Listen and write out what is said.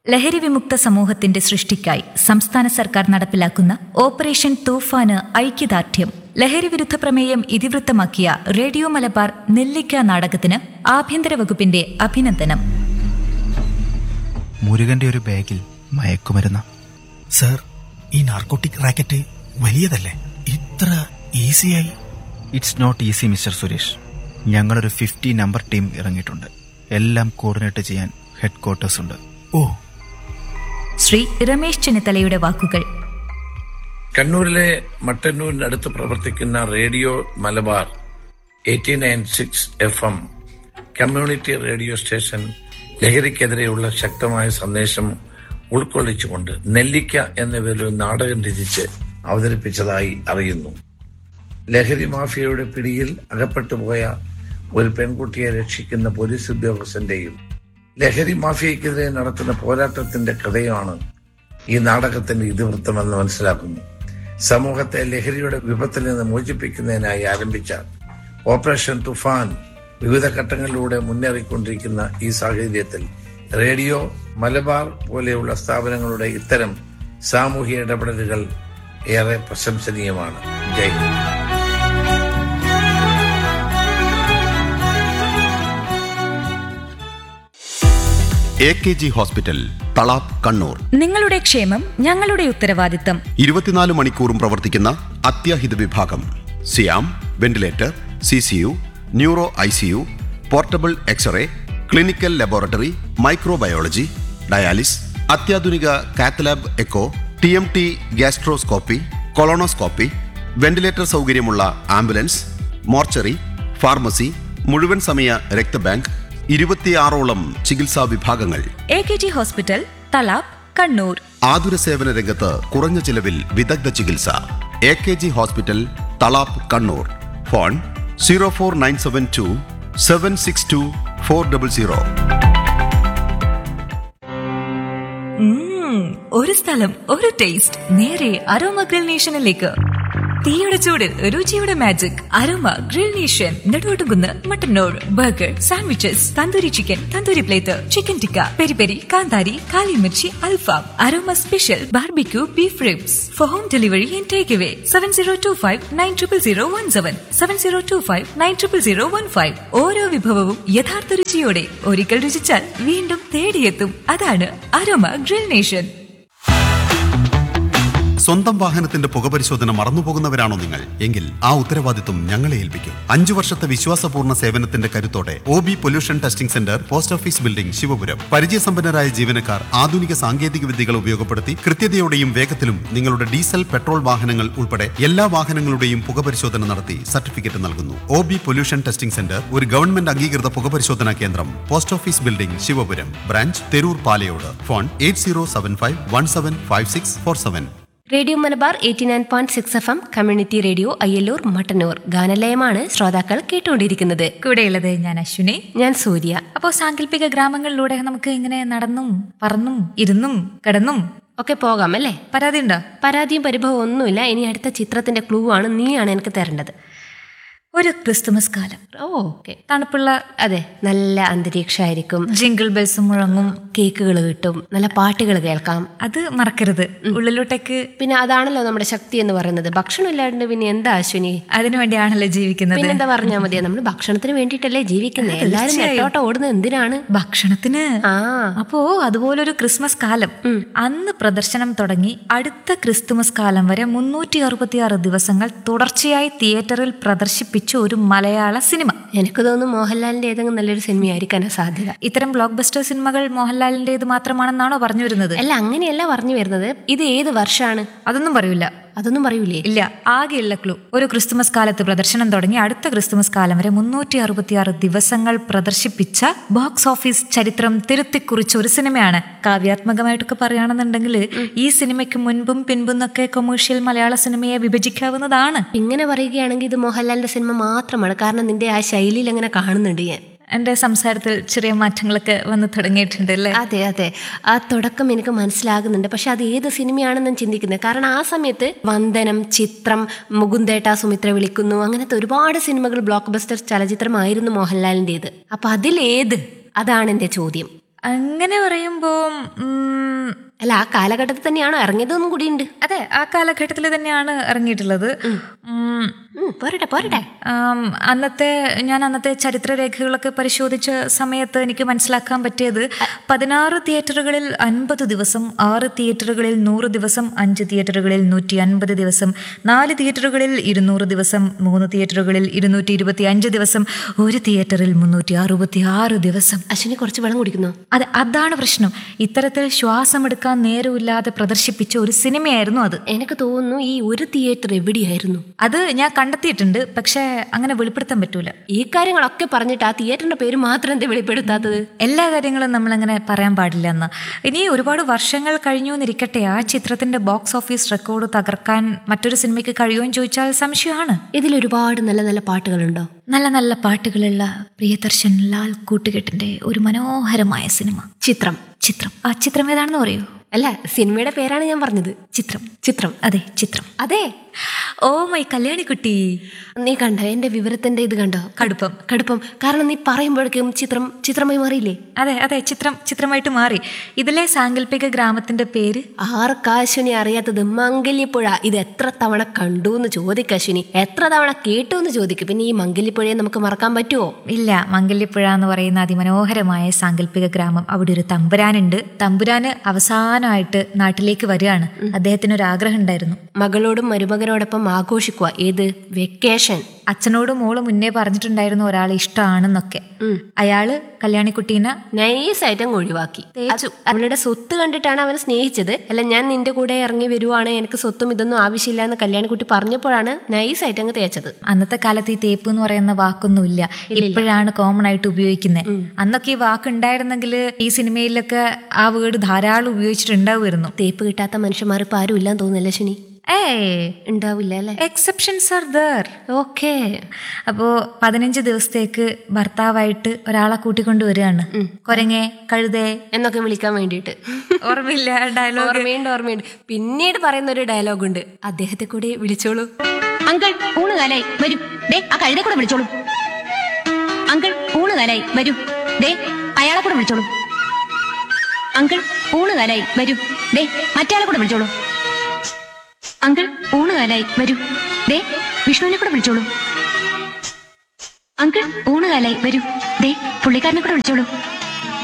ലഹരി വിമുക്ത സമൂഹത്തിന്റെ സൃഷ്ടിക്കായി സംസ്ഥാന സർക്കാർ നടപ്പിലാക്കുന്ന ഓപ്പറേഷൻ തൂഫാന് ഐക്യദാർഢ്യം ലഹരി വിരുദ്ധ പ്രമേയം ഇതിവൃത്തമാക്കിയ റേഡിയോ മലബാർ നെല്ലിക്ക നാടകത്തിന് ആഭ്യന്തര വകുപ്പിന്റെ അഭിനന്ദനം മുരുകന്റെ ഒരു ബാഗിൽ മയക്കുമരുന്ന് സർ ഈ നാർക്കോട്ടിക് റാക്കറ്റ് വലിയതല്ലേ ഇത്ര ഈസിയായി it's not easy mister Suresh ഞങ്ങളൊരു ഫിഫ്റ്റി നമ്പർ ടീം ഇറങ്ങിയിട്ടുണ്ട് എല്ലാം കോർഡിനേറ്റ് ചെയ്യാൻ ഹെഡ് ക്വാർട്ടേഴ്സ് ഉണ്ട് ഓ ശ്രീ രമേശ് ചെന്നിത്തലയുടെ വാക്കുകൾ കണ്ണൂരിലെ മട്ടന്നൂരിനടുത്ത് പ്രവർത്തിക്കുന്ന radio Malabar eighty nine six F M community radio station ലഹരിക്കെതിരെയുള്ള ശക്തമായ സന്ദേശം ഉൾക്കൊള്ളിച്ചുകൊണ്ട് നെല്ലിക്ക എന്ന പേരിൽ ഒരു നാടകം രചിച്ച് അവതരിപ്പിച്ചതായി അറിയുന്നു ലഹരി മാഫിയയുടെ പിടിയിൽ അകപ്പെട്ടുപോയ ഒരു പെൺകുട്ടിയെ രക്ഷിക്കുന്ന പോലീസ് ഉദ്യോഗസ്ഥന്റെയും ലഹരി മാഫിയക്കെതിരെ നടത്തുന്ന പോരാട്ടത്തിന്റെ കഥയാണ് ഈ നാടകത്തിന്റെ ഇതിവൃത്തമെന്ന് മനസ്സിലാക്കുന്നു സമൂഹത്തെ ലഹരിയുടെ വിപത്തിൽ നിന്ന് മോചിപ്പിക്കുന്നതിനായി ആരംഭിച്ച ഓപ്പറേഷൻ തുഫാൻ വിവിധ ഘട്ടങ്ങളിലൂടെ മുന്നേറിക്കൊണ്ടിരിക്കുന്ന ഈ സാഹചര്യത്തിൽ റേഡിയോ മലബാർ പോലെയുള്ള സ്ഥാപനങ്ങളുടെ ഇത്തരം സാമൂഹിക ഇടപെടലുകൾ ഏറെ പ്രശംസനീയമാണ് Jai Hind A K G hospital Thalap Kannur നിങ്ങളുടെ ക്ഷേമം ഞങ്ങളുടെ ഉത്തരവാദിത്തം ഇരുപത്തിനാല് മണിക്കൂറും പ്രവർത്തിക്കുന്ന അത്യാഹിത വിഭാഗം സിയാം ventilator C C U neuro I C U portable X ray clinical laboratory microbiology dialysis അത്യാധുനിക cath lab echo T M T gastroscopy colonoscopy ventilator സൗകര്യമുള്ള ആംബുലൻസ് മോർച്ചറി ഫാർമസി മുഴുവൻ സമയ രക്തബാങ്ക് ഇരുപത്തിയാറോളം ചികിത്സാ വിഭാഗങ്ങൾ A K G hospital Thalap Kannur ആതുര സേവന രംഗത്ത് കുറഞ്ഞ ചിലവിൽ വിദഗ്ധ ചികിത്സ A K G hospital Thalap Kannur phone zero four nine seven two seven six two four double zero ഉം, ഒരു സ്ഥലം ഒരു ടേസ്റ്റ് നേരെ അരോമ ഗ്രിൽ നേഷനിലേക്ക് തീയുടെ ചൂടിൽ രുചിയുടെ magic Aroma Grill Nation Neduvattukunnu Mattannur burger sandwiches tandoori chicken tandoori plate chicken tikka peri peri കാന്താരി കാലിമിർച്ചി അൽഫാം Aroma special barbecue beef ribs for home delivery and take away seven zero two five nine triple zero one seven seven zero two five nine triple zero one five ഓരോ വിഭവവും യഥാർത്ഥ രുചിയോടെ ഒരിക്കൽ രുചിച്ചാൽ വീണ്ടും തേടിയെത്തും അതാണ് aroma Grill nation സ്വന്തം വാഹനത്തിന്റെ പുകപരിശോധന മറന്നുപോകുന്നവരാണോ നിങ്ങൾ എങ്കിൽ ആ ഉത്തരവാദിത്വം ഞങ്ങളെ ഏൽപ്പിക്കും അഞ്ചു വർഷത്തെ വിശ്വാസപൂർണ്ണ സേവനത്തിന്റെ കരുത്തോടെ O B pollution testing centre post office building Sivapuram പരിചയസമ്പന്നരായ ജീവനക്കാർ ആധുനിക സാങ്കേതിക വിദ്യകൾ ഉപയോഗപ്പെടുത്തി കൃത്യതയോടെയും വേഗത്തിലും നിങ്ങളുടെ ഡീസൽ പെട്രോൾ വാഹനങ്ങൾ ഉൾപ്പെടെ എല്ലാ വാഹനങ്ങളുടെയും പുകപരിശോധന നടത്തി സർട്ടിഫിക്കറ്റ് നൽകുന്നു O B pollution testing centre ഒരു ഗവൺമെന്റ് അംഗീകൃത പുകപരിശോധനാ കേന്ദ്രം post office building Sivapuram branch Theroor Palayode phone eight zero seven five one seven five six four seven radio Malabar eighty nine point six F M community radio Ayyallur Mattannur ഗാനലയമാണ് ശ്രോതാക്കൾ കേട്ടുകൊണ്ടിരിക്കുന്നത് കൂടെയുള്ളത് ഞാൻ അശ്വിനി ഞാൻ സൂര്യ അപ്പോൾ സാങ്കല്പിക ഗ്രാമങ്ങളിലൂടെ നമുക്ക് ഇങ്ങനെ നടന്നും പറന്നും ഇരുന്നും കിടന്നും ഒക്കെ പോകാം അല്ലേ പരാതി ഉണ്ടോ പരാതിയും പരിഭവം ഒന്നുമില്ല ഇനി അടുത്ത ചിത്രത്തിന്റെ ക്ലൂ ആണ് നീയാണ് എനിക്ക് തരേണ്ടത് ഒരു ക്രിസ്തുമസ് കാലം ഓ ഓക്കെ തണുപ്പുള്ള അതെ നല്ല അന്തരീക്ഷമായിരിക്കും ജിങ്കിൾ ബെൽസ് മുഴങ്ങും കേക്കുകൾ കിട്ടും നല്ല പാട്ടുകൾ കേൾക്കാം അത് മറക്കരുത് ഉള്ളിലോട്ടേക്ക് പിന്നെ അതാണല്ലോ നമ്മുടെ ശക്തി എന്ന് പറയുന്നത് ഭക്ഷണം ഇല്ലാണ്ട് പിന്നെ എന്താ അശ്വിനി അതിനു വേണ്ടിയാണല്ലോ ജീവിക്കുന്നത് പിന്നെന്താ പറഞ്ഞാൽ മതിയോ നമ്മൾ ഭക്ഷണത്തിന് വേണ്ടിയിട്ടല്ലേ ജീവിക്കുന്നത് എല്ലാരും തീർച്ചയായും. നെട്ടോട്ടം ഓടുന്നത് എന്തിനാണ് ഭക്ഷണത്തിന് ആ അപ്പോ അതുപോലൊരു ക്രിസ്മസ് കാലം അന്ന് പ്രദർശനം തുടങ്ങി അടുത്ത ക്രിസ്തുമസ് കാലം വരെ മുന്നൂറ്റി അറുപത്തിയാറ് ദിവസങ്ങൾ തുടർച്ചയായി തിയേറ്ററിൽ പ്രദർശിപ്പിച്ച ഒരു മലയാള സിനിമ എനിക്ക് തോന്നുന്നു മോഹൻലാലിന്റെ ഏതെങ്കിലും നല്ലൊരു സിനിമയായിരിക്കാനാ സാധ്യത ഇത്തരം ബ്ലോക്ക് ബസ്റ്റർ സിനിമകൾ മോഹൻലാലിന്റേത് മാത്രമാണെന്നാണോ പറഞ്ഞു വരുന്നത് അല്ല അങ്ങനെയല്ല പറഞ്ഞു വരുന്നത് ഇത് ഏത് വർഷമാണ് അതൊന്നും പറയൂല അതൊന്നും പറയൂലേ ഇല്ല ആകെയുള്ള ക്ലൂ ഒരു ക്രിസ്തുമസ് കാലത്ത് പ്രദർശനം തുടങ്ങി അടുത്ത ക്രിസ്തുമസ് കാലം വരെ മുന്നൂറ്റി അറുപത്തിയാറ് ദിവസങ്ങൾ പ്രദർശിപ്പിച്ച ബോക്സ് ഓഫീസ് ചരിത്രം തിരുത്തിക്കുറിച്ച ഒരു സിനിമയാണ് കാവ്യാത്മകമായിട്ടൊക്കെ പറയുകയാണെന്നുണ്ടെങ്കിൽ ഈ സിനിമയ്ക്ക് മുൻപും പിൻപും എന്നൊക്കെ കൊമേഴ്ഷ്യൽ മലയാള സിനിമയെ വിഭജിക്കാവുന്നതാണ് ഇങ്ങനെ പറയുകയാണെങ്കിൽ ഇത് മോഹൻലാലിന്റെ സിനിമ മാത്രമാണ് കാരണം നിന്റെ ആ ശൈലിയിൽ അങ്ങനെ കാണുന്നുണ്ട് ഞാൻ എൻ്റെ സംസാരത്തിൽ ചെറിയ മാറ്റങ്ങളൊക്കെ വന്ന് തുടങ്ങിയിട്ടുണ്ട് അല്ലേ അതെ അതെ ആ തുടക്കം എനിക്ക് മനസ്സിലാകുന്നുണ്ട് പക്ഷെ അത് ഏത് സിനിമയാണെന്ന് ഞാൻ ചിന്തിക്കുന്നത് കാരണം ആ സമയത്ത് വന്ദനം ചിത്രം മുകുന്ദേട്ട സുമിത്ര വിളിക്കുന്നു അങ്ങനത്തെ ഒരുപാട് സിനിമകൾ ബ്ലോക്ക് ബസ്റ്റർ ചലച്ചിത്രമായിരുന്നു മോഹൻലാലിൻ്റെത് അപ്പൊ അതിലേത് അതാണ് എൻ്റെ ചോദ്യം അങ്ങനെ പറയുമ്പോ ഉം, അല്ല ആ കാലഘട്ടത്തിൽ തന്നെയാണോ ഇറങ്ങിയതൊന്നും കൂടിയുണ്ട് അതെ ആ കാലഘട്ടത്തിൽ തന്നെയാണ് ഇറങ്ങിയിട്ടുള്ളത് ഉം, ഉം, പോരട്ടെ പോരട്ടെ ആം, അന്നത്തെ ഞാൻ അന്നത്തെ ചരിത്രരേഖകളൊക്കെ പരിശോധിച്ച സമയത്ത് എനിക്ക് മനസ്സിലാക്കാൻ പറ്റിയത് പതിനാറ് തിയേറ്ററുകളിൽ അൻപത് ദിവസം ആറ് തിയേറ്ററുകളിൽ നൂറ് ദിവസം അഞ്ച് തിയേറ്ററുകളിൽ നൂറ്റി അൻപത് ദിവസം നാല് തിയേറ്ററുകളിൽ ഇരുന്നൂറ് ദിവസം മൂന്ന് തിയേറ്ററുകളിൽ ഇരുന്നൂറ്റി ഇരുപത്തി അഞ്ച് ദിവസം ഒരു തിയേറ്ററിൽ മുന്നൂറ്റി അറുപത്തി ആറ് ദിവസം അശ്വിനി കുറച്ച് വെള്ളം കുടിക്കുന്നു അതെ അതാണ് പ്രശ്നം ഇത്തരത്തിൽ ശ്വാസമെടുക്കാൻ നേരമില്ലാതെ പ്രദർശിപ്പിച്ച ഒരു സിനിമയായിരുന്നു അത് എനിക്ക് തോന്നുന്നു ഈ ഒരു തിയേറ്റർ എവിടെയായിരുന്നു അത് ഞാൻ കണ്ടെത്തിയിട്ടുണ്ട് പക്ഷേ അങ്ങനെ വെളിപ്പെടുത്താൻ പറ്റൂല ഈ കാര്യങ്ങളൊക്കെ പറഞ്ഞിട്ട് ആ തിയേറ്ററിന്റെ പേര് മാത്രം എന്താ വെളിപ്പെടുത്താത്തത് എല്ലാ കാര്യങ്ങളും നമ്മൾ അങ്ങനെ പറയാൻ പാടില്ല എന്ന് ഇനി ഒരുപാട് വർഷങ്ങൾ കഴിഞ്ഞു എന്നിരിക്കട്ടെ ആ ചിത്രത്തിന്റെ ബോക്സ് ഓഫീസ് റെക്കോർഡ് തകർക്കാൻ മറ്റൊരു സിനിമയ്ക്ക് കഴിയുമെന്ന് ചോദിച്ചാൽ സംശയമാണ് ഇതിൽ ഒരുപാട് നല്ല നല്ല പാട്ടുകളുണ്ടോ നല്ല നല്ല പാട്ടുകളുള്ള പ്രിയദർശൻ ലാൽ കൂട്ടുകെട്ടിന്റെ ഒരു മനോഹരമായ സിനിമ ചിത്രം ചിത്രം ആ ചിത്രം ഏതാണെന്ന് പറയൂ അല്ല സിനിമയുടെ പേരാണ് ഞാൻ പറഞ്ഞത് ചിത്രം ചിത്രം അതെ ചിത്രം അതെ ഓ മൈ കല്യാണിക്കുട്ടി നീ കണ്ടോ എന്റെ വിവരത്തിന്റെ ഇത് കണ്ടോ കടുപ്പം കടുപ്പം കാരണം നീ പറയുമ്പോഴേക്കും ചിത്രം ചിത്രമായി മാറിയില്ലേ അതെ അതെ ചിത്രം ചിത്രമായിട്ട് മാറി ഇതിലെ സാങ്കല്പിക ഗ്രാമത്തിന്റെ പേര് ആർക്കാശ്വിനി അറിയാത്തത് മംഗല്യപ്പുഴ ഇത് എത്ര തവണ കണ്ടു എന്ന് ചോദിക്ക അശ്വിനി എത്ര തവണ കേട്ടു എന്ന് ചോദിക്കും പിന്നെ ഈ മംഗല്യപ്പുഴയെ നമുക്ക് മറക്കാൻ പറ്റുമോ ഇല്ല മംഗല്യപ്പുഴ എന്ന് പറയുന്ന അതിമനോഹരമായ സാങ്കല്പിക ഗ്രാമം അവിടെ ഒരു തമ്പുരാനുണ്ട് തമ്പുരാന് അവസാനമായിട്ട് നാട്ടിലേക്ക് വരികയാണ് അദ്ദേഹത്തിന് ഒരു ആഗ്രഹം ഉണ്ടായിരുന്നു മകളോടും മരുമകനോടൊപ്പം ആഘോഷിക്കുക ഏത് വെക്കേഷൻ അച്ഛനോട് മോള് മുന്നേ പറഞ്ഞിട്ടുണ്ടായിരുന്നു ഒരാളെ ഇഷ്ടമാണെന്നൊക്കെ അയാള് കല്യാണിക്കുട്ടീനെ നൈസായിട്ടും ഒഴിവാക്കി തേച്ചു. അത് അവളുടെ സ്വത്ത് കണ്ടിട്ടാണ് അവൻ സ്നേഹിച്ചത് അല്ല ഞാൻ നിന്റെ കൂടെ ഇറങ്ങി വരുവാണ് എനിക്ക് സ്വത്തും ഇതൊന്നും ആവശ്യമില്ല എന്ന് കല്യാണിക്കുട്ടി പറഞ്ഞപ്പോഴാണ് നൈസായിട്ട് അങ്ങ് തേച്ചത് അന്നത്തെ കാലത്ത് ഈ തേപ്പ് എന്ന് പറയുന്ന വാക്കൊന്നുമില്ല ഇപ്പോഴാണ് കോമൺ ആയിട്ട് ഉപയോഗിക്കുന്നത് അന്നൊക്കെ ഈ വാക്ക് ഉണ്ടായിരുന്നെങ്കിൽ ഈ സിനിമയിലൊക്കെ ആ വേർഡ് ധാരാളം ഉപയോഗിച്ചിട്ടുണ്ടാവുമായിരുന്നു തേപ്പ് കിട്ടാത്ത മനുഷ്യന്മാർ ഇപ്പൊ ആരും ഇല്ലാന്ന് തോന്നുന്നില്ല ശനി ഏയ് ഉണ്ടാവില്ല അല്ലേ എക്സെപ്ഷൻസ് ആർ ദർ ഓക്കേ അപ്പോ പതിനഞ്ച് ദിവസത്തേക്ക് ഭർത്താവായിട്ട് ഒരാളെ കൂട്ടിക്കൊണ്ട് വരികയാണ് കൊരങ്ങേ കഴുതേ എന്നൊക്കെ വിളിക്കാൻ വേണ്ടിയിട്ട് ഓർമ്മയില്ല ഡയലോഗ് ഓർമ്മയുണ്ട് ഓർമ്മയുണ്ട് പിന്നീട് പറയുന്ന ഒരു ഡയലോഗ് ഉണ്ട് അദ്ദേഹത്തെ കൂടി വിളിച്ചോളൂ അങ്കിൾ ഊണുകാലായി വരൂ ദേ ആ കഴുതെ കൂടെ വിളിച്ചോളൂ അങ്കിൾ ഊണുകാലായി വരൂ ദേ അയാളെ കൂടെ വിളിച്ചോളൂ അങ്കിൾ ഊണുകാലായി വരൂ ദേ മറ്റയാളെ കൂടെ വിളിച്ചോളൂ അങ്കിൾ ഊണുകാലായി വരൂ ദേ വിഷ്ണുവിനെ കൂടെ വിളിച്ചോളൂ അങ്കിൾ ഊണുകാലായി വരൂ ദേ പുള്ളിക്കാരനെ കൂടെ വിളിച്ചോളൂ